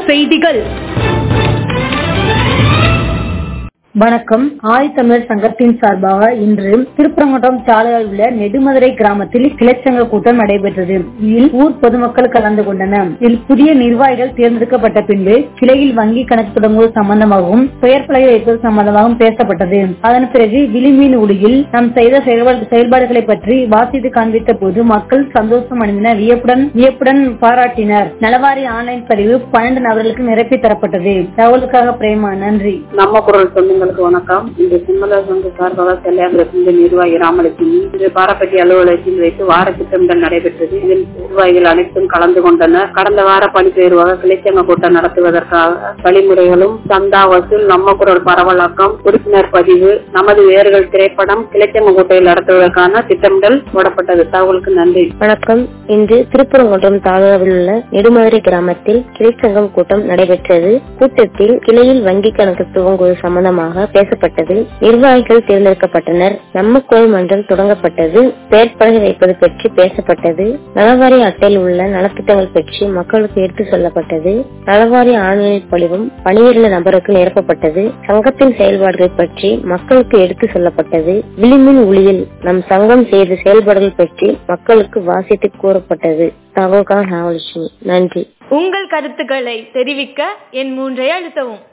செய்திகள் வணக்கம் ஆதித்தமிழர் சங்கத்தின் சார்பாக இன்று திருப்பரங்குன்றம் சாலையில் உள்ள நெடுமதுரை கிராமத்தில் கிளைச்சங்க கூட்டம் நடைபெற்றது இதில் ஊர் பொதுமக்கள் கலந்து கொண்டனர் இதில் புதிய நிர்வாகிகள் தேர்ந்தெடுக்கப்பட்ட பின்பு கிளையில் வங்கி கணக்கு தொடங்குவது சம்பந்தமாகவும் பெயர் பலகை வைப்பது சம்பந்தமாகவும் பேசப்பட்டது அதன் பிறகு விளிம்பின் ஒளியில் நாம் செய்த செயல்பாடு- செயல்பாடுகளை பற்றி வாசித்து காண்பித்த போது மக்கள் சந்தோஷம் அடைந்தனர் வியப்புடன் வியப்புடன் பாராட்டினர் நலவாரி ஆன்லைன் பதிவு பன்னெண்டு நபர்களுக்கு நிரப்பி தரப்பட்டது தகவலுக்காக பிரேமா நன்றி நம்ம குரல் சொந்தங்களுக்கு வணக்கம் இந்த சிம்மலா சங்க சார்பாக செல்லையாங்கிற நிர்வாகி ராமலட்சுமி இது பாரப்பட்டி அலுவலகத்தில் வைத்து வார திட்டமிடல் நடைபெற்றது இதில் நிர்வாகிகள் அனைத்தும் கலந்து கொண்டனர் கடந்த வார பணிபெயர்வாக கிளைச்சங்க கூட்டம் நடத்துவதற்காக வழிமுறைகளும் சந்தா வசூல் நம்ம குரல் பரவலாக்கம் உறுப்பினர் பதிவு நமது வேர்கள் திரைப்படம் கிளைச்சங்க கூட்டம் நடத்துவதற்கான திட்டமிடல் போடப்பட்டது தகவலுக்கு நன்றி வணக்கம் இன்று திருப்பரங்குன்றம் தாலுகாவில் உள்ள நெடுமதுரை கிராமத்தில் கிளைச்சங்கம் கூட்டம் நடைபெற்றது கூட்டத்தில் கிளையில் வங்கி கணக்கு துவங்குவது சம்பந்தமாக பேசப்பட்டது நிர்வாகிகள் தேர்ந்தெடுக்கப்பட்டனர் நம்ம கோயில் மன்றம் தொடங்கப்பட்டது பெயர் பலகை வைப்பது பற்றி பேசப்பட்டது நலவாரி அட்டையில் உள்ள நலத்திட்டங்கள் பற்றி மக்களுக்கு எடுத்து சொல்லப்பட்டது நலவாரி ஆன்லைன் படிவம் பணியிலுள்ள நபருக்கு நிரப்பப்பட்டது சங்கத்தின் செயல்பாடுகள் பற்றி மக்களுக்கு எடுத்து சொல்லப்பட்டது விளிம்பின் ஒளியில் நம் சங்கம் செய்த செயல்பாடுகள் பற்றி மக்களுக்கு வாசித்து கூறப்பட்டது தகவலுக்காக நாகலட்சுமி நன்றி உங்கள் கருத்துக்களை தெரிவிக்க என் மூன்றை அழுத்தவும்